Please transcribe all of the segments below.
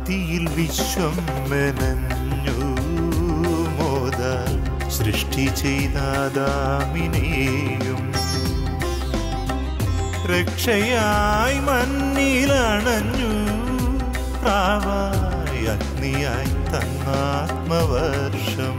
ആദിയിൽ വിശ്വം മെനഞ്ഞു മോദ സൃഷ്ടി ചെയ്താദാമിനെയും രക്ഷയായി മണ്ണിലണഞ്ഞു പ്രാവായി അഗ്നിയായി തന്നാത്മവർഷം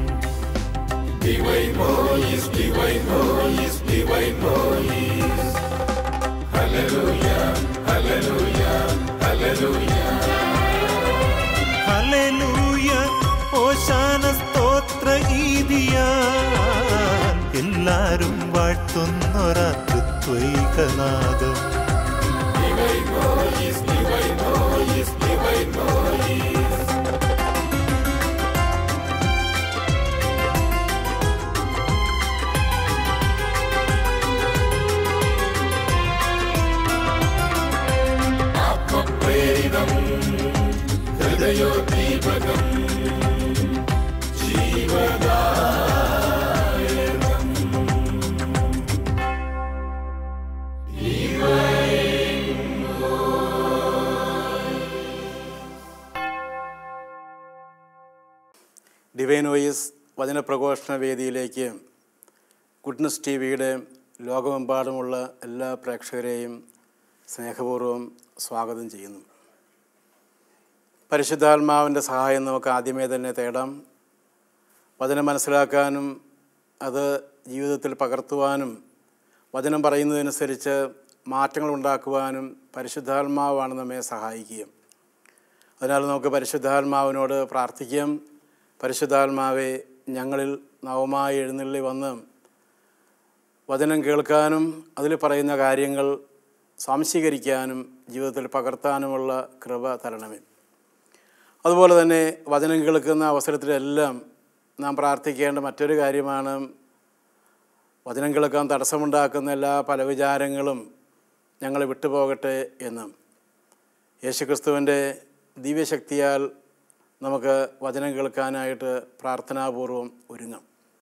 ഹല്ലേലൂയ ഓശാന സ്തോത്ര ഗീതിയാ എല്ലാരും വാഴ്ത്തുന്നൊരാ തൃത്വൈകനാദം ഡിവൈൻ വോയിസ് വചനപ്രഘോഷണ വേദിയിലേക്ക് ഗുഡ്നസ് ടി വിയുടെ ലോകമെമ്പാടുമുള്ള എല്ലാ പ്രേക്ഷകരെയും സ്നേഹപൂർവ്വം സ്വാഗതം ചെയ്യുന്നു പരിശുദ്ധാത്മാവിൻ്റെ സഹായം നമുക്ക് ആദ്യമേ തന്നെ തേടാം വചനം മനസ്സിലാക്കാനും അത് ജീവിതത്തിൽ പകർത്തുവാനും വചനം പറയുന്നതനുസരിച്ച് മാറ്റങ്ങൾ ഉണ്ടാക്കുവാനും പരിശുദ്ധാത്മാവാണ് നമ്മെ സഹായിക്കുക അതിനാൽ നമുക്ക് പരിശുദ്ധാത്മാവിനോട് പ്രാർത്ഥിക്കാം പരിശുദ്ധാത്മാവെ ഞങ്ങളിൽ നവമായി എഴുന്നള്ളി വന്ന് വചനം കേൾക്കാനും അതിൽ പറയുന്ന കാര്യങ്ങൾ സ്വാംശീകരിക്കാനും ജീവിതത്തിൽ പകർത്താനുമുള്ള കൃപ തരണമേ അതുപോലെ തന്നെ വചനം കേൾക്കുന്ന അവസരത്തിലെല്ലാം നാം പ്രാർത്ഥിക്കേണ്ട മറ്റൊരു കാര്യമാണ് വചനം കേൾക്കാൻ തടസ്സമുണ്ടാക്കുന്ന എല്ലാ പല വിചാരങ്ങളും ഞങ്ങൾ വിട്ടുപോകട്ടെ എന്ന് യേശുക്രിസ്തുവിൻ്റെ ദിവ്യശക്തിയാൽ നമുക്ക് വചനം കേൾക്കാനായിട്ട് പ്രാർത്ഥനാപൂർവം ഒരുങ്ങാം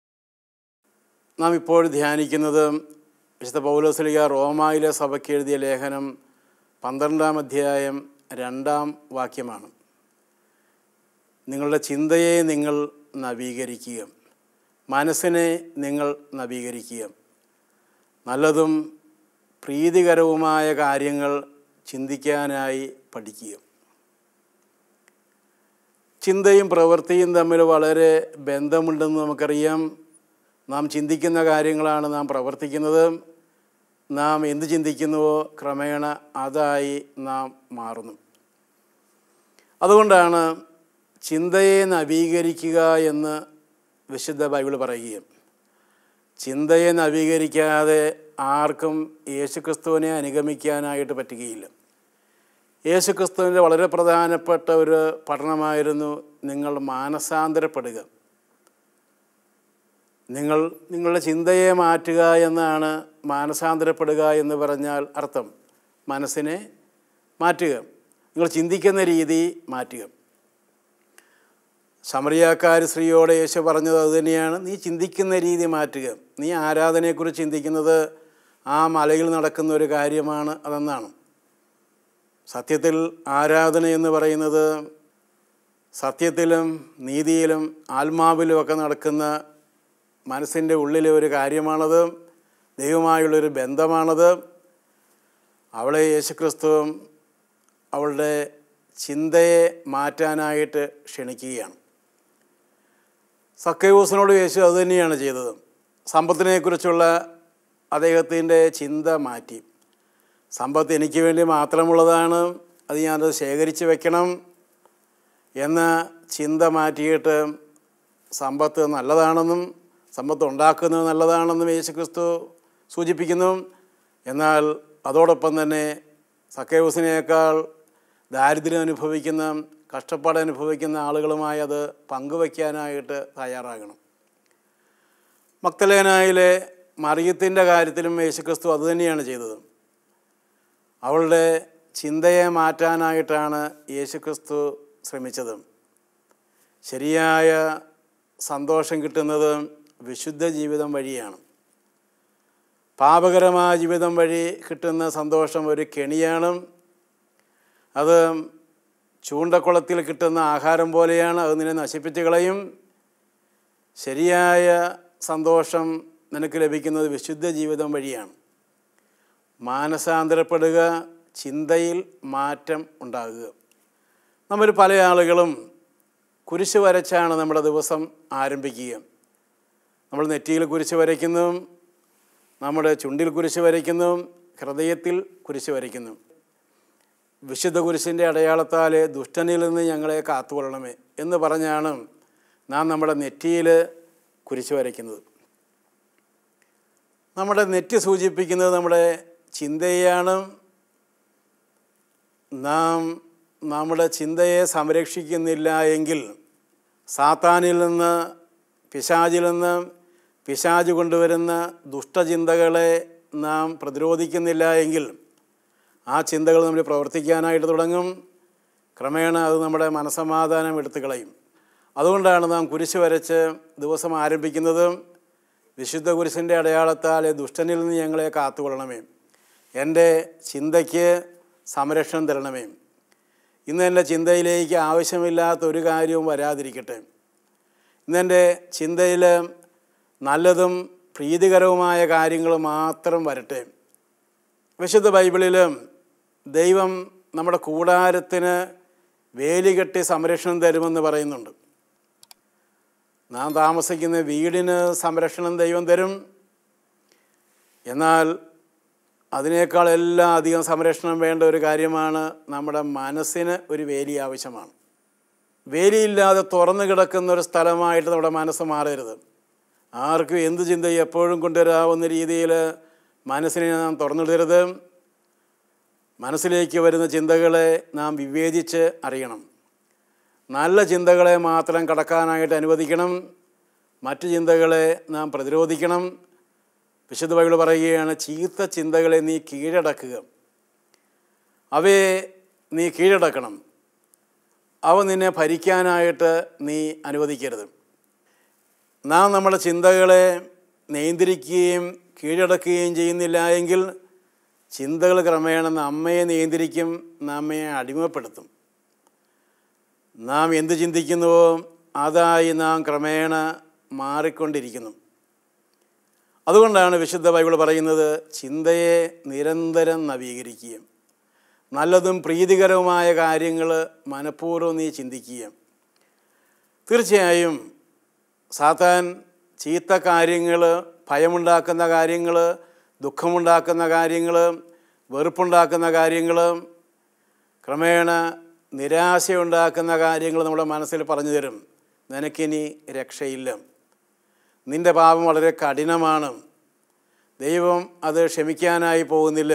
നാം ഇപ്പോൾ ധ്യാനിക്കുന്നത് വിശുദ്ധ പൗലോസ്ലിക റോമായിലെ സഭയ്ക്ക് എഴുതിയ ലേഖനം പന്ത്രണ്ടാം അധ്യായം രണ്ടാം വാക്യമാണ് നിങ്ങളുടെ ചിന്തയെ നിങ്ങൾ നവീകരിക്കുക മനസ്സിനെ നിങ്ങൾ നവീകരിക്കുക നല്ലതും പ്രീതികരവുമായ കാര്യങ്ങൾ ചിന്തിക്കാനായി പഠിക്കുക ചിന്തയും പ്രവൃത്തിയും തമ്മിൽ വളരെ ബന്ധമുണ്ടെന്ന് നമുക്കറിയാം നാം ചിന്തിക്കുന്ന കാര്യങ്ങളാണ് നാം പ്രവർത്തിക്കുന്നത് നാം എന്ത് ചിന്തിക്കുന്നുവോ ക്രമേണ അതായി നാം മാറുന്നു അതുകൊണ്ടാണ് ചിന്തയെ നവീകരിക്കുക എന്ന് വിശുദ്ധ ബൈബിൾ പറയുകയും ചിന്തയെ നവീകരിക്കാതെ ആർക്കും യേശുക്രിസ്തുവിനെ അനുഗമിക്കാനായിട്ട് പറ്റുകയില്ല യേശുക്രിസ്തുവിൻ്റെ വളരെ പ്രധാനപ്പെട്ട ഒരു പഠനമായിരുന്നു നിങ്ങൾ മാനസാന്തരപ്പെടുക നിങ്ങൾ നിങ്ങളുടെ ചിന്തയെ മാറ്റുക എന്നാണ് മാനസാന്തരപ്പെടുക എന്ന് പറഞ്ഞാൽ അർത്ഥം മനസ്സിനെ മാറ്റുക നിങ്ങൾ ചിന്തിക്കുന്ന രീതി മാറ്റുക സമറിയാക്കാർ സ്ത്രീയോട് യേശു പറഞ്ഞത് അതുതന്നെയാണ് നീ ചിന്തിക്കുന്ന രീതി മാറ്റുക നീ ആരാധനയെക്കുറിച്ച് ചിന്തിക്കുന്നത് ആ മലയിൽ നടക്കുന്ന ഒരു കാര്യമാണ് അതെന്നാണ് സത്യത്തിൽ ആരാധന എന്ന് പറയുന്നത് സത്യത്തിലും നീതിയിലും ആത്മാവിലുമൊക്കെ നടക്കുന്ന മനസ്സിൻ്റെ ഉള്ളിലെ ഒരു കാര്യമാണത് ദൈവമായുള്ളൊരു ബന്ധമാണത് അവളെ യേശുക്രിസ്തുവും അവളുടെ ചിന്തയെ മാറ്റാനായിട്ട് ക്ഷണിക്കുകയാണ് സക്കയൂസിനോട് യേശു അതുതന്നെയാണ് ചെയ്തത് സമ്പത്തിനെക്കുറിച്ചുള്ള അദ്ദേഹത്തിൻ്റെ ചിന്ത മാറ്റി സമ്പത്ത് എനിക്ക് വേണ്ടി മാത്രമുള്ളതാണ് അത് ഞാനത് ശേഖരിച്ച് വെക്കണം എന്ന ചിന്ത മാറ്റിയിട്ട് സമ്പത്ത് നല്ലതാണെന്നും സമ്പത്ത് ഉണ്ടാക്കുന്നത് നല്ലതാണെന്നും യേശുക്രിസ്തു സൂചിപ്പിക്കുന്നു എന്നാൽ അതോടൊപ്പം തന്നെ സക്കേവസിനേക്കാൾ ദാരിദ്ര്യം അനുഭവിക്കുന്ന കഷ്ടപ്പാട് അനുഭവിക്കുന്ന ആളുകളുമായി അത് പങ്കുവയ്ക്കാനായിട്ട് തയ്യാറാകണം മക്തലേനായിലെ മറിയത്തിൻ്റെ കാര്യത്തിലും യേശുക്രിസ്തു അതുതന്നെയാണ് ചെയ്തത് അവളുടെ ചിന്തയെ മാറ്റാനായിട്ടാണ് യേശുക്രിസ്തു ശ്രമിച്ചത് ശരിയായ സന്തോഷം കിട്ടുന്നത് വിശുദ്ധ ജീവിതം വഴിയാണ് പാപകരമായ ജീവിതം വഴി കിട്ടുന്ന സന്തോഷം ഒരു കെണിയാണ് അത് ചൂണ്ടക്കുളത്തിൽ കിട്ടുന്ന ആഹാരം പോലെയാണ് അത് നിന്നെ നശിപ്പിച്ച് കളയും ശരിയായ സന്തോഷം നിനക്ക് ലഭിക്കുന്നത് വിശുദ്ധ ജീവിതം വഴിയാണ് മാനസാന്തരപ്പെടുക ചിന്തയിൽ മാറ്റം ഉണ്ടാകുക നമ്മൾ പല ആളുകളും കുരിശ് വരച്ചാണ് നമ്മുടെ ദിവസം ആരംഭിക്കുക നമ്മൾ നെറ്റിയിൽ കുരിശ് വരയ്ക്കുന്നതും നമ്മുടെ ചുണ്ടിൽ കുരിശ് വരയ്ക്കുന്നതും ഹൃദയത്തിൽ കുരിശ് വരയ്ക്കുന്നു വിശുദ്ധ കുരിശിൻ്റെ അടയാളത്താൽ ദുഷ്ടനിൽ നിന്ന് ഞങ്ങളെ കാത്തുകൊള്ളണമേ എന്ന് പറഞ്ഞാണ് നാം നമ്മുടെ നെറ്റിയിൽ കുരിശ് വരയ്ക്കുന്നത് നമ്മുടെ നെറ്റ് സൂചിപ്പിക്കുന്നത് നമ്മുടെ ചിന്തയാണ് നാം നമ്മുടെ ചിന്തയെ സംരക്ഷിക്കുന്നില്ല എങ്കിൽ സാത്താനിൽ നിന്ന് പിശാചിൽ നിന്ന് പിശാജ് കൊണ്ടുവരുന്ന ദുഷ്ടചിന്തകളെ നാം പ്രതിരോധിക്കുന്നില്ല എങ്കിൽ ആ ചിന്തകൾ നമ്മൾ പ്രവർത്തിക്കാനായിട്ട് തുടങ്ങും ക്രമേണ അത് നമ്മുടെ മനസമാധാനം എടുത്തു കളയും അതുകൊണ്ടാണ് നാം കുരിശ് വരച്ച് ദിവസം ആരംഭിക്കുന്നത് വിശുദ്ധ കുരിശിൻ്റെ അടയാളത്താൽ ദുഷ്ടനിൽ നിന്ന് ഞങ്ങളെ കാത്തുകൊള്ളണമേ എൻ്റെ ചിന്തയ്ക്ക് സംരക്ഷണം തരണമേ ഇന്ന് എൻ്റെ ചിന്തയിലേക്ക് ആവശ്യമില്ലാത്ത ഒരു കാര്യവും വരാതിരിക്കട്ടെ ഇന്നെൻ്റെ ചിന്തയിൽ നല്ലതും പ്രീതികരവുമായ കാര്യങ്ങൾ മാത്രം വരട്ടെ വിശുദ്ധ ബൈബിളിൽ ദൈവം നമ്മുടെ കൂടാരത്തിന് വേലി കെട്ടി സംരക്ഷണം തരുമെന്ന് പറയുന്നുണ്ട് നാം താമസിക്കുന്ന വീടിന് സംരക്ഷണം ദൈവം തരും എന്നാൽ അതിനേക്കാൾ എല്ലാം അധികം സംരക്ഷണം വേണ്ട ഒരു കാര്യമാണ് നമ്മുടെ മനസ്സിന് ഒരു വേലി ആവശ്യമാണ് വേലിയില്ലാതെ തുറന്നു കിടക്കുന്ന ഒരു സ്ഥലമായിട്ട് നമ്മുടെ മനസ്സ് മാറരുത് ആർക്കും എന്ത് ചിന്ത എപ്പോഴും കൊണ്ടുവരാവുന്ന രീതിയിൽ മനസ്സിനെ നാം തുറന്നിടരുത് മനസ്സിലേക്ക് വരുന്ന ചിന്തകളെ നാം വിവേചിച്ച് അറിയണം നല്ല ചിന്തകളെ മാത്രം കടക്കാനായിട്ട് അനുവദിക്കണം മറ്റു ചിന്തകളെ നാം പ്രതിരോധിക്കണം വിശുദ്ധ ബൈബിൾ പറയുകയാണ് ചീത്ത ചിന്തകളെ നീ കീഴടക്കുക അവയെ നീ കീഴടക്കണം അവ നിന്നെ ഭരിക്കാനായിട്ട് നീ അനുവദിക്കരുത് നാം നമ്മുടെ ചിന്തകളെ നിയന്ത്രിക്കുകയും കീഴടക്കുകയും ചെയ്യുന്നില്ല എങ്കിൽ ചിന്തകൾ ക്രമേണ നമ്മയെ നിയന്ത്രിക്കും നമ്മെ അടിമപ്പെടുത്തും നാം എന്ത് ചിന്തിക്കുന്നുവോ അതായി നാം ക്രമേണ മാറിക്കൊണ്ടിരിക്കുന്നു അതുകൊണ്ടാണ് വിശുദ്ധ ബൈബിൾ പറയുന്നത് ചിന്തയെ നിരന്തരം നവീകരിക്കുക നല്ലതും പ്രീതികരവുമായ കാര്യങ്ങൾ മനഃപൂർവ്വം നീ ചിന്തിക്കുക തീർച്ചയായും സാത്താൻ ചീത്ത കാര്യങ്ങൾ ഭയമുണ്ടാക്കുന്ന കാര്യങ്ങൾ ദുഃഖമുണ്ടാക്കുന്ന കാര്യങ്ങൾ വെറുപ്പുണ്ടാക്കുന്ന കാര്യങ്ങൾ ക്രമേണ നിരാശയുണ്ടാക്കുന്ന കാര്യങ്ങൾ നമ്മുടെ മനസ്സിൽ പറഞ്ഞു തരും നിനക്കിനി രക്ഷയില്ല നിൻ്റെ പാപം വളരെ കഠിനമാണ് ദൈവം അത് ക്ഷമിക്കാനായി പോകുന്നില്ല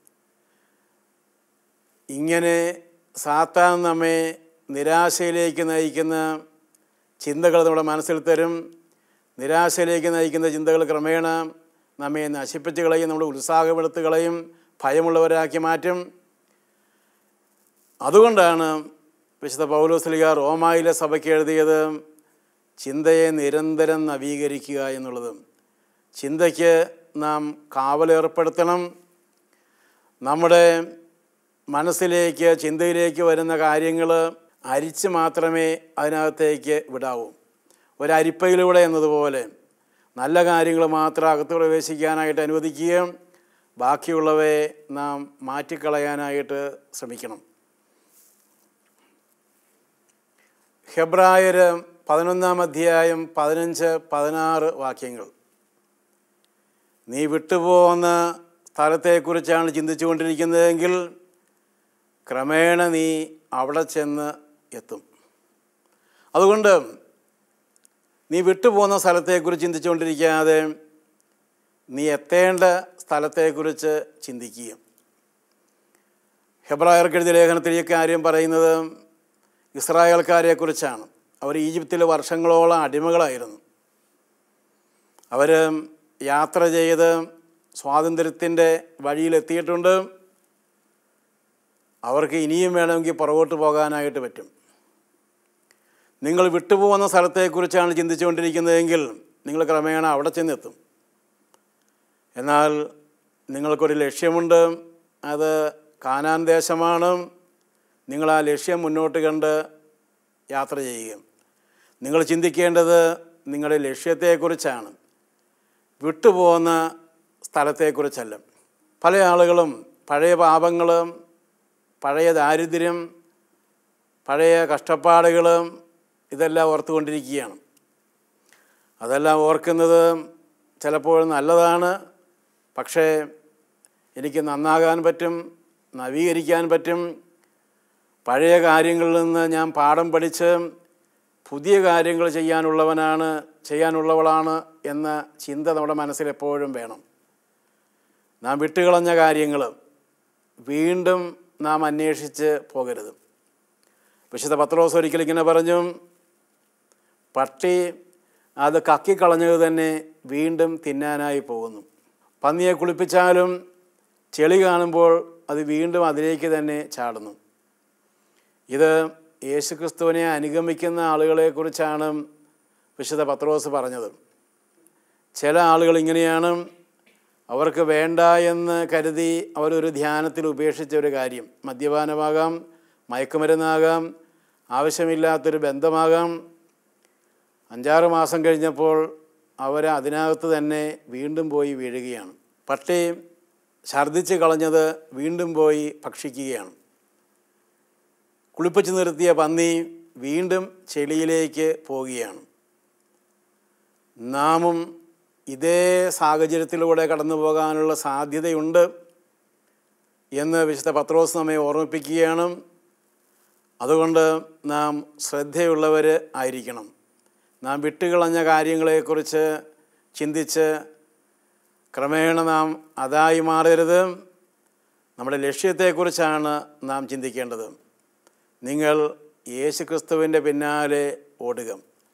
ഇങ്ങനെ സാത്താൻ നമ്മെ നിരാശയിലേക്ക് നയിക്കുന്ന ചിന്തകൾ നമ്മുടെ മനസ്സിൽ തരും നിരാശയിലേക്ക് നയിക്കുന്ന ചിന്തകൾ ക്രമേണ നമ്മെ നശിപ്പിച്ച് കളയും നമ്മൾ ഉത്സാഹപ്പെടുത്ത് കളയും ഭയമുള്ളവരാക്കി മാറ്റും അതുകൊണ്ടാണ് വിശുദ്ധ പൗലോസ്ലിക റോമായിലെ സഭയ്ക്ക് എഴുതിയത് ചിന്തയെ നിരന്തരം നവീകരിക്കുക എന്നുള്ളത് ചിന്തയ്ക്ക് നാം കാവലേർപ്പെടുത്തണം നമ്മുടെ മനസ്സിലേക്ക് ചിന്തയിലേക്ക് വരുന്ന കാര്യങ്ങൾ അരിച്ച് മാത്രമേ അതിനകത്തേക്ക് വിടാവൂ ഒരരിപ്പയിലൂടെ എന്നതുപോലെ നല്ല കാര്യങ്ങൾ മാത്രം അകത്ത് പ്രവേശിക്കാനായിട്ട് അനുവദിക്കുകയും ബാക്കിയുള്ളവയെ നാം മാറ്റിക്കളയാനായിട്ട് ശ്രമിക്കണം ഹെബ്രായർ പതിനൊന്നാം അധ്യായം പതിനഞ്ച് പതിനാറ് വാക്യങ്ങൾ നീ വിട്ടുപോകുന്ന സ്ഥലത്തെക്കുറിച്ചാണ് ചിന്തിച്ചുകൊണ്ടിരിക്കുന്നതെങ്കിൽ ക്രമേണ നീ അവിടെ ചെന്ന് എത്തും അതുകൊണ്ട് നീ വിട്ടുപോകുന്ന സ്ഥലത്തെക്കുറിച്ച് ചിന്തിച്ചുകൊണ്ടിരിക്കാതെ നീ എത്തേണ്ട സ്ഥലത്തെക്കുറിച്ച് ചിന്തിക്കുക ഹെബ്രായർക്ക് എഴുതിയ ലേഖനത്തിൽ ഈ കാര്യം പറയുന്നത് ഇസ്രായേൽക്കാരെക്കുറിച്ചാണ് അവർ ഈജിപ്തിൽ വർഷങ്ങളോളം അടിമകളായിരുന്നു അവർ യാത്ര ചെയ്ത് സ്വാതന്ത്ര്യത്തിൻ്റെ വഴിയിലെത്തിയിട്ടുണ്ട് അവർക്ക് ഇനിയും വേണമെങ്കിൽ പുറകോട്ട് പോകാനായിട്ട് പറ്റും നിങ്ങൾ വിട്ടുപോകുന്ന സ്ഥലത്തെക്കുറിച്ചാണ് ചിന്തിച്ചുകൊണ്ടിരിക്കുന്നതെങ്കിൽ നിങ്ങൾ ക്രമേണ അവിടെ ചെന്നെത്തും എന്നാൽ നിങ്ങൾക്കൊരു ലക്ഷ്യമുണ്ട് അത് കാനാൻ ദേശമാണ് നിങ്ങൾ ആ ലക്ഷ്യം മുന്നോട്ട് കണ്ട് യാത്ര ചെയ്യുക നിങ്ങൾ ചിന്തിക്കേണ്ടത് നിങ്ങളുടെ ലക്ഷ്യത്തെക്കുറിച്ചാണ് വിട്ടുപോകുന്ന സ്ഥലത്തെക്കുറിച്ചല്ല പല ആളുകളും പഴയ പാപങ്ങളും പഴയ ദാരിദ്ര്യം പഴയ കഷ്ടപ്പാടുകളും ഇതെല്ലാം ഓർത്തുകൊണ്ടിരിക്കുകയാണ് അതെല്ലാം ഓർക്കുന്നത് ചിലപ്പോൾ നല്ലതാണ് പക്ഷേ എനിക്ക് നന്നാകാൻ പറ്റും നവീകരിക്കാൻ പറ്റും പഴയ കാര്യങ്ങളിൽ നിന്ന് ഞാൻ പാഠം പഠിച്ച് പുതിയ കാര്യങ്ങൾ ചെയ്യാനുള്ളവനാണ് ചെയ്യാനുള്ളവളാണ് എന്ന ചിന്ത നമ്മുടെ മനസ്സിൽ എപ്പോഴും വേണം നാം വിട്ടുകളഞ്ഞ കാര്യങ്ങൾ വീണ്ടും നാം അന്വേഷിച്ച് പോകരുത് വിശുദ്ധ പത്രോസ് ഒരിക്കൽ ഇങ്ങനെ പറഞ്ഞു പട്ടി അത് കക്കിക്കളഞ്ഞത് തന്നെ വീണ്ടും തിന്നാനായി പോകുന്നു പന്നിയെ കുളിപ്പിച്ചാലും ചെളി കാണുമ്പോൾ അത് വീണ്ടും അതിലേക്ക് തന്നെ ചാടുന്നു ഇത് യേശുക്രിസ്തുവിനെ അനുഗമിക്കുന്ന ആളുകളെക്കുറിച്ചാണ് വിശുദ്ധ പത്രോസ് പറഞ്ഞത് ചില ആളുകൾ ഇങ്ങനെയാണ് അവർക്ക് വേണ്ട എന്ന് കരുതി അവരൊരു ധ്യാനത്തിൽ ഉപേക്ഷിച്ച ഒരു കാര്യം മദ്യപാനമാകാം മയക്കുമരുന്നാകാം ആവശ്യമില്ലാത്തൊരു ബന്ധമാകാം അഞ്ചാറ് മാസം കഴിഞ്ഞപ്പോൾ അവർ അതിനകത്ത് തന്നെ വീണ്ടും പോയി വീഴുകയാണ് പട്ടി ഛർദ്ദിച്ച് കളഞ്ഞത് വീണ്ടും പോയി ഭക്ഷിക്കുകയാണ് കുളിപ്പിച്ച് നിർത്തിയ പന്നി വീണ്ടും ചെളിയിലേക്ക് പോവുകയാണ് നാമും ഇതേ സാഹചര്യത്തിലൂടെ കടന്നു പോകാനുള്ള സാധ്യതയുണ്ട് എന്ന് വിശുദ്ധ പത്രോസ് നമ്മെ ഓർമ്മിപ്പിക്കുകയാണ് അതുകൊണ്ട് നാം ശ്രദ്ധയുള്ളവർ ആയിരിക്കണം നാം വിട്ടുകളഞ്ഞ കാര്യങ്ങളെക്കുറിച്ച് ചിന്തിച്ച് ക്രമേണ നാം അതായി മാറരുത് നമ്മുടെ ലക്ഷ്യത്തെക്കുറിച്ചാണ് നാം ചിന്തിക്കേണ്ടത് നിങ്ങൾ യേശുക്രിസ്തുവിൻ്റെ പിന്നാലെ ഓടുക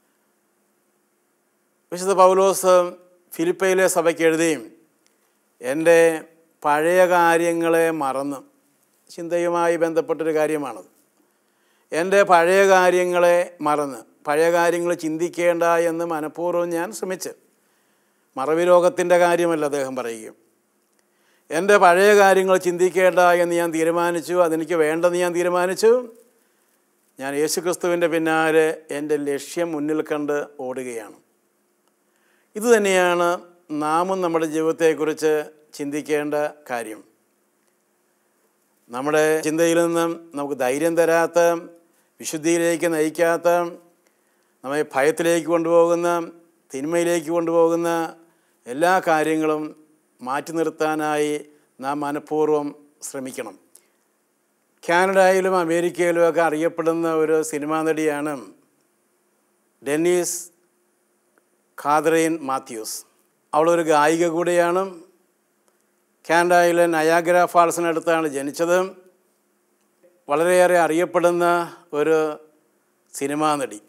വിശുദ്ധ പൗലോസ് ഫിലിപ്പയിലെ സഭയ്ക്ക് എഴുതി എൻ്റെ പഴയ കാര്യങ്ങളെ മറന്ന് ചിന്തയുമായി ബന്ധപ്പെട്ടൊരു കാര്യമാണത് എൻ്റെ പഴയ കാര്യങ്ങളെ മറന്ന് പഴയ കാര്യങ്ങൾ ചിന്തിക്കേണ്ട എന്ന് മനഃപൂർവ്വം ഞാൻ ശ്രമിച്ച് മറവി രോഗത്തിൻ്റെ കാര്യമല്ല അദ്ദേഹം പറയുകയും എൻ്റെ പഴയ കാര്യങ്ങൾ ചിന്തിക്കേണ്ട എന്ന് ഞാൻ തീരുമാനിച്ചു അതെനിക്ക് വേണ്ടെന്ന് ഞാൻ തീരുമാനിച്ചു ഞാൻ യേശുക്രിസ്തുവിൻ്റെ പിന്നാലെ എൻ്റെ ലക്ഷ്യം മുന്നിൽ കണ്ട് ഓടുകയാണ് ഇതുതന്നെയാണ് നാമും നമ്മുടെ ജീവിതത്തെക്കുറിച്ച് ചിന്തിക്കേണ്ട കാര്യം നമ്മുടെ ചിന്തയിൽ നിന്നും നമുക്ക് ധൈര്യം തരാത്ത വിശുദ്ധിയിലേക്ക് നയിക്കാത്ത നമ്മെ ഭയത്തിലേക്ക് കൊണ്ടുപോകുന്ന തിന്മയിലേക്ക് കൊണ്ടുപോകുന്ന എല്ലാ കാര്യങ്ങളും മാറ്റി നിർത്താനായി നാം മനഃപൂർവ്വം ശ്രമിക്കണം കാനഡയിലും അമേരിക്കയിലും ഒക്കെ അറിയപ്പെടുന്ന ഒരു സിനിമാ നടിയാണ് ഡെന്നീസ് ഖാദ്രൈൻ മാത്യൂസ് അവളൊരു ഗായിക കൂടിയാണ് കാനഡയിലെ നയാഗ്ര ഫാൾസിനടുത്താണ് ജനിച്ചത് വളരെയേറെ അറിയപ്പെടുന്ന ഒരു സിനിമാ നടി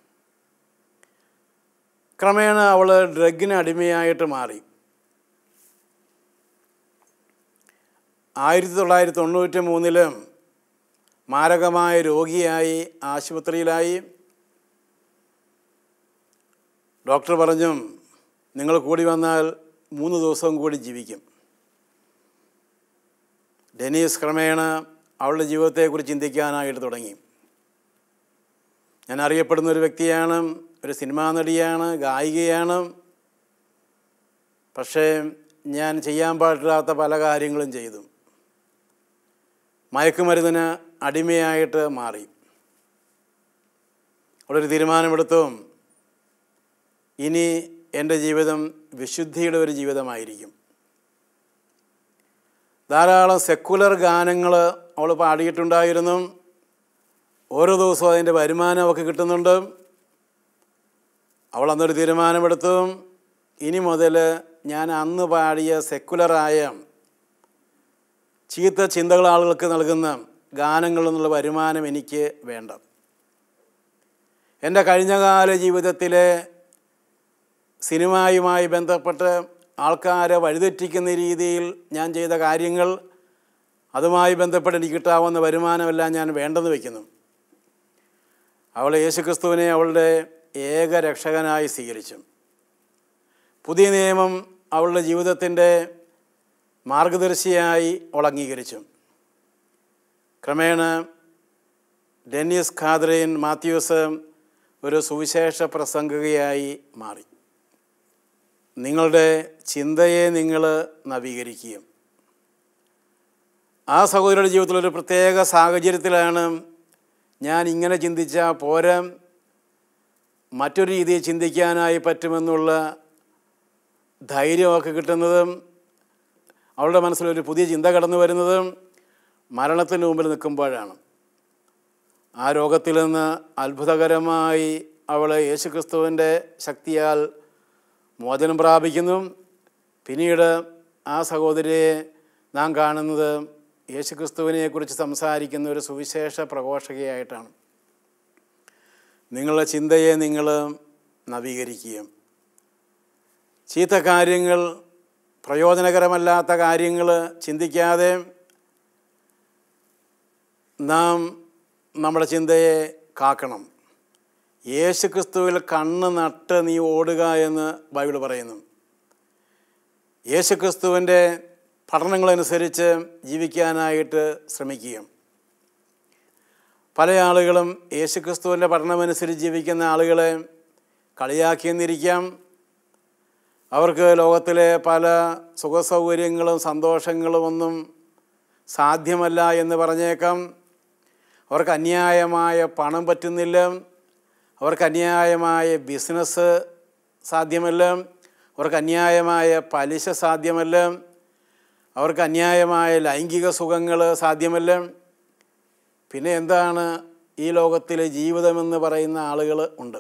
ക്രമേണ അവൾ ഡ്രഗിന് അടിമയായിട്ട് മാറി ആയിരത്തി തൊള്ളായിരത്തി തൊണ്ണൂറ്റി മൂന്നിലും മാരകമായ രോഗിയായി ആശുപത്രിയിലായി ഡോക്ടർ പറഞ്ഞു നിങ്ങൾ കൂടി വന്നാൽ മൂന്ന് ദിവസവും കൂടി ജീവിക്കും ഡെനീസ് ക്രമേണ അവളുടെ ജീവിതത്തെക്കുറിച്ച് ചിന്തിക്കാനായിട്ട് തുടങ്ങി ഞാൻ അറിയപ്പെടുന്ന ഒരു വ്യക്തിയാണ് ഒരു സിനിമാ നടിയാണ് ഗായികയാണ് പക്ഷേ ഞാൻ ചെയ്യാൻ പാടില്ലാത്ത പല കാര്യങ്ങളും ചെയ്തു മയക്കുമരുന്നിന് അടിമയായിട്ട് മാറി അവളൊരു തീരുമാനമെടുത്തു ഇനി എൻ്റെ ജീവിതം വിശുദ്ധിയുടെ ഒരു ജീവിതമായിരിക്കും ധാരാളം സെക്കുലർ ഗാനങ്ങൾ അവൾ പാടിയിട്ടുണ്ടായിരുന്നു ഓരോ ദിവസവും അതിൻ്റെ വരുമാനം അവൾക്ക് കിട്ടുന്നുണ്ട് അവൾ അന്നൊരു തീരുമാനമെടുത്തു ഇനി മുതൽ ഞാൻ അന്ന് പാടിയ സെക്കുലറായ ചീത്ത ചിന്തകൾ ആളുകൾക്ക് നൽകുന്ന ഗാനങ്ങളിൽ നിന്നുള്ള വരുമാനം എനിക്ക് വേണ്ട എൻ്റെ കഴിഞ്ഞകാല ജീവിതത്തിലെ സിനിമയുമായി ബന്ധപ്പെട്ട് ആൾക്കാരെ വഴിതെറ്റിക്കുന്ന രീതിയിൽ ഞാൻ ചെയ്ത കാര്യങ്ങൾ അതുമായി ബന്ധപ്പെട്ട് എനിക്ക് കിട്ടാവുന്ന വരുമാനമെല്ലാം ഞാൻ വേണ്ടെന്ന് വയ്ക്കുന്നു അവൾ യേശുക്രിസ്തുവിനെ അവളുടെ ഏക രക്ഷകനായി സ്വീകരിച്ചു പുതിയ നിയമം അവളുടെ ജീവിതത്തിൻ്റെ മാർഗദർശിയായി അവൾ അംഗീകരിച്ചു ക്രമേണ ഡെന്നിസ് ഖാദ്രയിൻ മാത്യൂസ് ഒരു സുവിശേഷ പ്രസംഗകയായി മാറി നിങ്ങളുടെ ചിന്തയെ നിങ്ങൾ നവീകരിക്കുകയും ആ സഹോദരിയുടെ ജീവിതത്തിൽ ഒരു പ്രത്യേക സാഹചര്യത്തിലാണ് ഞാൻ ഇങ്ങനെ ചിന്തിച്ച പോരാ മറ്റൊരു രീതിയിൽ ചിന്തിക്കാനായി പറ്റുമെന്നുള്ള ധൈര്യമൊക്കെ കിട്ടുന്നതും അവളുടെ മനസ്സിലൊരു പുതിയ ചിന്ത കടന്നു വരുന്നതും മരണത്തിന് മുമ്പിൽ നിൽക്കുമ്പോഴാണ് ആ രോഗത്തിൽ നിന്ന് അത്ഭുതകരമായി അവൾ യേശുക്രിസ്തുവിൻ്റെ ശക്തിയാൽ മോചനം പ്രാപിക്കുന്നു പിന്നീട് ആ സഹോദരിയെ നാം കാണുന്നത് യേശുക്രിസ്തുവിനെക്കുറിച്ച് സംസാരിക്കുന്ന ഒരു സുവിശേഷ പ്രഘോഷകയായിട്ടാണ് നിങ്ങളുടെ ചിന്തയെ നിങ്ങൾ നവീകരിക്കുകയും ചീത്ത കാര്യങ്ങൾ പ്രയോജനകരമല്ലാത്ത കാര്യങ്ങൾ ചിന്തിക്കാതെ നാം നമ്മുടെ ചിന്തയെ കാക്കണം യേശു ക്രിസ്തുവിൽ കണ്ണ് നട്ട് നീ ഓടുക എന്ന് ബൈബിൾ പറയുന്നു യേശു ക്രിസ്തുവിൻ്റെ പഠനങ്ങളനുസരിച്ച് ജീവിക്കാനായിട്ട് ശ്രമിക്കുക പല ആളുകളും യേശു ക്രിസ്തുവിൻ്റെ പഠനമനുസരിച്ച് ജീവിക്കുന്ന ആളുകളെ കളിയാക്കിയെന്നിരിക്കാം അവർക്ക് ലോകത്തിലെ പല സുഖസൗകര്യങ്ങളും സന്തോഷങ്ങളും ഒന്നും സാധ്യമല്ല എന്ന് പറഞ്ഞേക്കാം അവർക്ക് അന്യായമായ പണം പറ്റുന്നില്ല അവർക്ക് അന്യായമായ ബിസിനസ് സാധ്യമല്ല അവർക്ക് അന്യായമായ പലിശ സാധ്യമല്ല അവർക്ക് അന്യായമായ ലൈംഗിക സുഖങ്ങൾ സാധ്യമല്ല പിന്നെ എന്താണ് ഈ ലോകത്തിലെ ജീവിതമെന്ന് പറയുന്ന ആളുകൾ ഉണ്ട്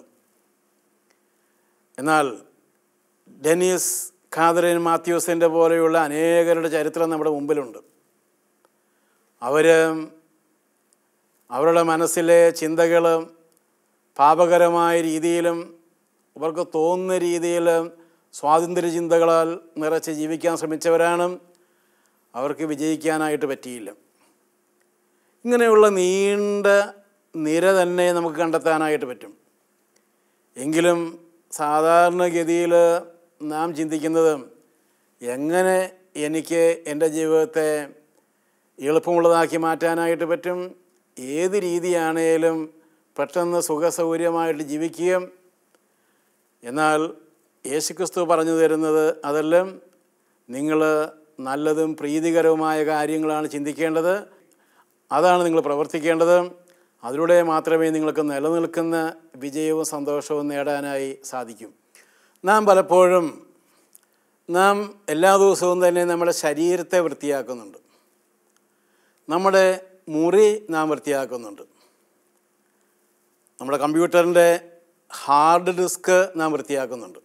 എന്നാൽ ഡെനീസ് ഖാദറിൻ മാത്യൂസിൻ്റെ പോലെയുള്ള അനേകരുടെ ചരിത്രം നമ്മുടെ മുമ്പിലുണ്ട് അവർ അവരുടെ മനസ്സിലെ ചിന്തകൾ പാപകരമായ രീതിയിലും അവർക്ക് തോന്നുന്ന രീതിയിൽ സ്വാതന്ത്ര്യ ചിന്തകളാൽ നിറച്ച് ജീവിക്കാൻ ശ്രമിച്ചവരാണ് അവർക്ക് വിജയിക്കാനായിട്ട് പറ്റിയില്ല ഇങ്ങനെയുള്ള നീണ്ട നിര തന്നെ നമുക്ക് കണ്ടെത്താനായിട്ട് പറ്റും എങ്കിലും സാധാരണഗതിയിൽ നാം ചിന്തിക്കുന്നത് എങ്ങനെ എനിക്ക് എൻ്റെ ജീവിതത്തെ എളുപ്പമുള്ളതാക്കി മാറ്റാനായിട്ട് പറ്റും ഏത് രീതിയാണേലും പെട്ടെന്ന് സുഖസൗകര്യമായിട്ട് ജീവിക്കുകയും എന്നാൽ യേശുക്രിസ്തു പറഞ്ഞു തരുന്നത് അതെല്ലാം നിങ്ങൾ നല്ലതും പ്രീതികരവുമായ കാര്യങ്ങളാണ് ചിന്തിക്കേണ്ടത് അതാണ് നിങ്ങൾ പ്രവർത്തിക്കേണ്ടത് അതിലൂടെ മാത്രമേ നിങ്ങൾക്ക് നിലനിൽക്കുന്ന വിജയവും സന്തോഷവും നേടാനായി സാധിക്കും നാം പലപ്പോഴും നാം എല്ലാ ദിവസവും തന്നെ നമ്മുടെ ശരീരത്തെ വൃത്തിയാക്കുന്നുണ്ട് നമ്മുടെ മുറി നാം വൃത്തിയാക്കുന്നുണ്ട് നമ്മുടെ കമ്പ്യൂട്ടറിൻ്റെ ഹാർഡ് ഡിസ്ക് നാം വൃത്തിയാക്കുന്നുണ്ട്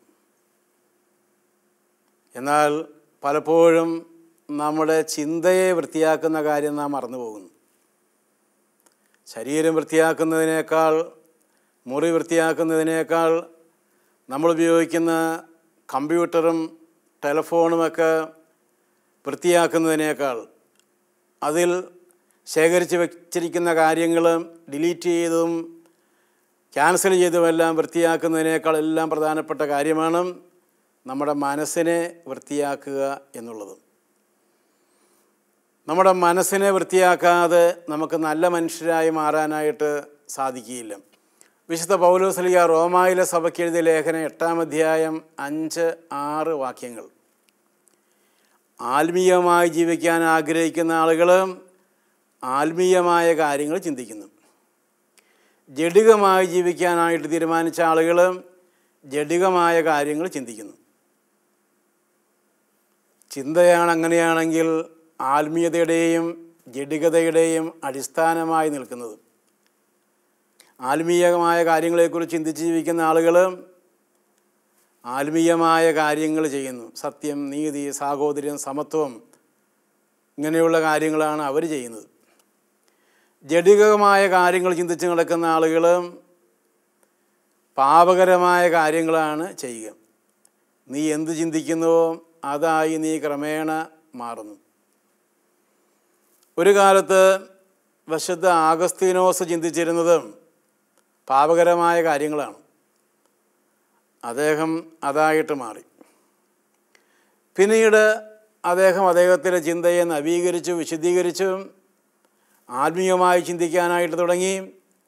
എന്നാൽ പലപ്പോഴും നമ്മുടെ ചിന്തയെ വൃത്തിയാക്കുന്ന കാര്യം നാം മറന്നു പോകുന്നു ശരീരം വൃത്തിയാക്കുന്നതിനേക്കാൾ മുറി വൃത്തിയാക്കുന്നതിനേക്കാൾ നമ്മൾ ഉപയോഗിക്കുന്ന കമ്പ്യൂട്ടറും ടെലഫോണുമൊക്കെ വൃത്തിയാക്കുന്നതിനേക്കാൾ അതിൽ ശേഖരിച്ച് വച്ചിരിക്കുന്ന കാര്യങ്ങൾ ഡിലീറ്റ് ചെയ്തതും ക്യാൻസൽ ചെയ്തതുമെല്ലാം വൃത്തിയാക്കുന്നതിനേക്കാൾ എല്ലാം പ്രധാനപ്പെട്ട കാര്യമാണ് നമ്മുടെ മനസ്സിനെ വൃത്തിയാക്കുക എന്നുള്ളത് നമ്മുടെ മനസ്സിനെ വൃത്തിയാക്കാതെ നമുക്ക് നല്ല മനുഷ്യരായി മാറാനായിട്ട് സാധിക്കുകയില്ല വിശുദ്ധ പൗലോസ്ലിയ റോമായിലെ സഭയ്ക്ക് എഴുതിയ ലേഖനം എട്ടാം അധ്യായം അഞ്ച് ആറ് വാക്യങ്ങൾ ആത്മീയമായി ജീവിക്കാൻ ആഗ്രഹിക്കുന്ന ആളുകൾ ആത്മീയമായ കാര്യങ്ങൾ ചിന്തിക്കുന്നു ജഡികമായി ജീവിക്കാനായിട്ട് തീരുമാനിച്ച ആളുകൾ ജഡികമായ കാര്യങ്ങൾ ചിന്തിക്കുന്നു ചിന്തയാണ് അങ്ങനെയാണെങ്കിൽ ആത്മീയതയുടെയും ജഡികതയുടെയും അടിസ്ഥാനമായി നിൽക്കുന്നത് ആത്മീയമായ കാര്യങ്ങളെക്കുറിച്ച് ചിന്തിച്ച് ജീവിക്കുന്ന ആളുകൾ ആത്മീയമായ കാര്യങ്ങൾ ചെയ്യുന്നു സത്യം നീതി സാഹോദര്യം സമത്വം ഇങ്ങനെയുള്ള കാര്യങ്ങളാണ് അവർ ചെയ്യുന്നത് ജഡികമായ കാര്യങ്ങൾ ചിന്തിച്ച് നടക്കുന്ന ആളുകൾ പാപകരമായ കാര്യങ്ങളാണ് ചെയ്യുക നീ എന്ത് ചിന്തിക്കുന്നുവോ അതായി നീ ക്രമേണ മാറുന്നു ഒരു കാലത്ത് വശത്ത് ആഗസ്തീനോസ് ചിന്തിച്ചിരുന്നത് പാപകരമായ കാര്യങ്ങളാണ് അദ്ദേഹം അതായിട്ട് മാറി പിന്നീട് അദ്ദേഹം അദ്ദേഹത്തിൻ്റെ ചിന്തയെ നവീകരിച്ചു വിശദീകരിച്ചു ആത്മീയമായി ചിന്തിക്കാനായിട്ട് തുടങ്ങി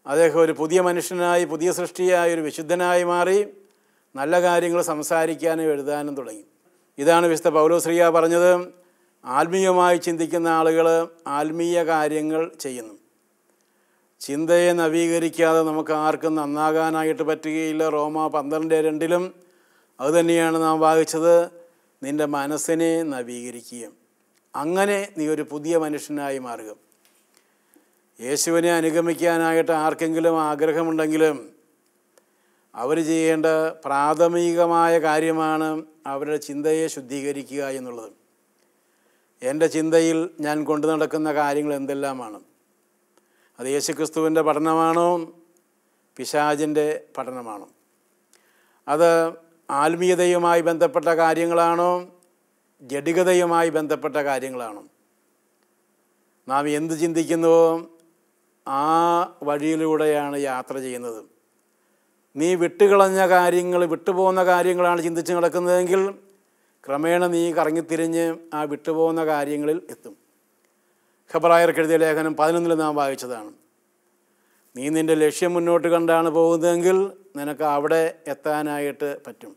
അദ്ദേഹം ഒരു പുതിയ മനുഷ്യനായി പുതിയ സൃഷ്ടിയായി ഒരു വിശുദ്ധനായി മാറി നല്ല കാര്യങ്ങൾ സംസാരിക്കാനും എഴുതാനും തുടങ്ങി ഇതാണ് വിശുദ്ധ പൗലോശ്രീയ പറഞ്ഞത് ആത്മീയമായി ചിന്തിക്കുന്ന ആളുകൾ ആത്മീയ കാര്യങ്ങൾ ചെയ്യുന്നു ചിന്തയെ നവീകരിക്കാതെ നമുക്ക് ആർക്കും നന്നാകാനായിട്ട് പറ്റുകയില്ല റോമ പന്ത്രണ്ട് രണ്ടിലും അതുതന്നെയാണ് നാം വായിച്ചത് നിൻ്റെ മനസ്സിനെ നവീകരിക്കുക അങ്ങനെ നീ ഒരു പുതിയ മനുഷ്യനായി മാറുക യേശുവിനെ അനുഗമിക്കാനായിട്ട് ആർക്കെങ്കിലും ആഗ്രഹമുണ്ടെങ്കിലും അവർ ചെയ്യേണ്ട പ്രാഥമികമായ കാര്യമാണ് അവരുടെ ചിന്തയെ ശുദ്ധീകരിക്കുക എന്നുള്ളത് എൻ്റെ ചിന്തയിൽ ഞാൻ കൊണ്ടു നടക്കുന്ന കാര്യങ്ങൾ എന്തെല്ലാമാണ് അത് യേശുക്രിസ്തുവിൻ്റെ പഠനമാണോ പിശാചിൻ്റെ പഠനമാണോ അത് ആത്മീയതയുമായി ബന്ധപ്പെട്ട കാര്യങ്ങളാണോ ജഡികതയുമായി ബന്ധപ്പെട്ട കാര്യങ്ങളാണോ നാം എന്ത് ചിന്തിക്കുന്നുവോ ആ വഴിയിലൂടെയാണ് യാത്ര ചെയ്യുന്നത് നീ വിട്ടുകളഞ്ഞ കാര്യങ്ങൾ വിട്ടുപോകുന്ന കാര്യങ്ങളാണ് ചിന്തിച്ച് നടക്കുന്നതെങ്കിൽ ക്രമേണ നീ കറങ്ങിത്തിരിഞ്ഞ് ആ വിട്ടുപോകുന്ന കാര്യങ്ങളിൽ എത്തും ഖബറായർക്ക് എഴുതിയ ലേഖനം പതിനൊന്നിൽ നാം വായിച്ചതാണ് നീ നിൻ്റെ ലക്ഷ്യം മുന്നോട്ട് കണ്ടാണ് പോകുന്നതെങ്കിൽ നിനക്ക് അവിടെ എത്താനായിട്ട് പറ്റും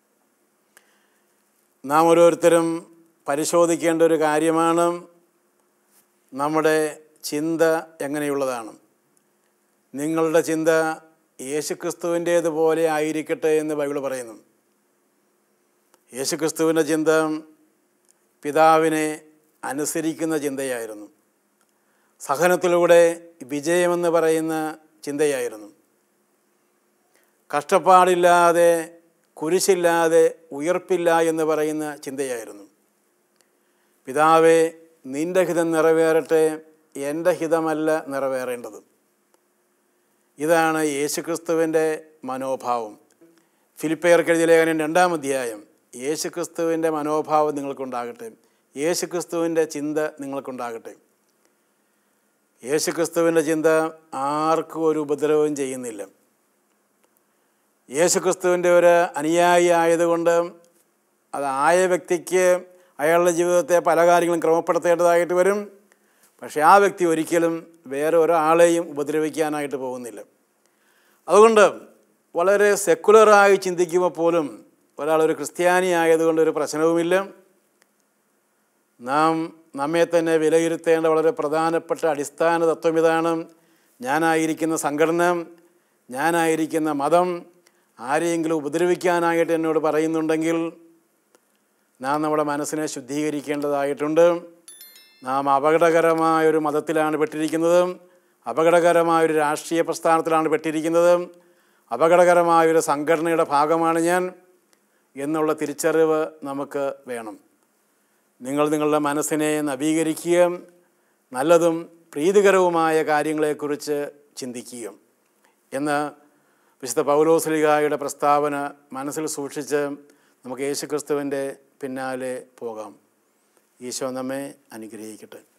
നാം ഓരോരുത്തരും പരിശോധിക്കേണ്ട ഒരു കാര്യമാണ് നമ്മുടെ ചിന്ത എങ്ങനെയുള്ളതാണ് നിങ്ങളുടെ ചിന്ത യേശുക്രിസ്തുവിൻ്റേതുപോലെ ആയിരിക്കട്ടെ എന്ന് ബൈബിൾ പറയുന്നു യേശുക്രിസ്തുവിൻ്റെ ചിന്ത പിതാവിനെ അനുസരിക്കുന്ന ചിന്തയായിരുന്നു സഹനത്തിലൂടെ വിജയമെന്ന് പറയുന്ന ചിന്തയായിരുന്നു കഷ്ടപ്പാടില്ലാതെ കുരിശില്ലാതെ ഉയർപ്പില്ല എന്ന് പറയുന്ന ചിന്തയായിരുന്നു പിതാവെ നിൻ്റെ ഹിതം നിറവേറട്ടെ എൻ്റെ ഹിതമല്ല നിറവേറേണ്ടത് ഇതാണ് യേശുക്രിസ്തുവിൻ്റെ മനോഭാവം ഫിലിപ്പയർക്ക് എഴുതിയ ലേഖനം രണ്ടാം അധ്യായം യേശുക്രിസ്തുവിൻ്റെ മനോഭാവം നിങ്ങൾക്കുണ്ടാകട്ടെ യേശുക്രിസ്തുവിൻ്റെ ചിന്ത നിങ്ങൾക്കുണ്ടാകട്ടെ യേശുക്രിസ്തുവിൻ്റെ ചിന്ത ആർക്കും ഒരു ഉപദ്രവവും ചെയ്യുന്നില്ല യേശുക്രിസ്തുവിൻ്റെ ഒരു അനുയായി ആയതുകൊണ്ട് അത് ആയ വ്യക്തിക്ക് അയാളുടെ ജീവിതത്തെ പല കാര്യങ്ങളും ക്രമപ്പെടുത്തേണ്ടതായിട്ട് വരും പക്ഷേ ആ വ്യക്തി ഒരിക്കലും വേറെ ഒരാളെയും ഉപദ്രവിക്കാനായിട്ട് പോകുന്നില്ല അതുകൊണ്ട് വളരെ സെക്കുലറായി ചിന്തിക്കുമ്പോൾ പോലും ഒരാൾ ഒരു ക്രിസ്ത്യാനി ആയതുകൊണ്ട് ഒരു പ്രശ്നവുമില്ല നാം നമ്മെ തന്നെ വിലയിരുത്തേണ്ട വളരെ പ്രധാനപ്പെട്ട അടിസ്ഥാന തത്വം ഇതാണ് ഞാനായിരിക്കുന്ന സംഘടന ഞാനായിരിക്കുന്ന മതം ആരെയെങ്കിലും ഉപദ്രവിക്കാനായിട്ട് എന്നോട് പറയുന്നുണ്ടെങ്കിൽ നാം നമ്മുടെ മനസ്സിനെ ശുദ്ധീകരിക്കേണ്ടതായിട്ടുണ്ട് നാം അപകടകരമായ ഒരു മതത്തിലാണ് പെട്ടിരിക്കുന്നത് അപകടകരമായ ഒരു രാഷ്ട്രീയ പ്രസ്ഥാനത്തിലാണ് പെട്ടിരിക്കുന്നത് അപകടകരമായ ഒരു സംഘടനയുടെ ഭാഗമാണ് ഞാൻ എന്നുള്ള തിരിച്ചറിവ് നമുക്ക് വേണം നിങ്ങൾ നിങ്ങളുടെ മനസ്സിനെ നവീകരിക്കുക നല്ലതും പ്രീതികരവുമായ കാര്യങ്ങളെക്കുറിച്ച് ചിന്തിക്കുക എന്ന് വിശുദ്ധ പൗലോസ്ലിഗായുടെ പ്രസ്താവന മനസ്സിൽ സൂക്ഷിച്ച് നമുക്ക് യേശുക്രിസ്തുവിൻ്റെ പിന്നാലെ പോകാം ഈശോ നമ്മെ അനുഗ്രഹിക്കട്ടെ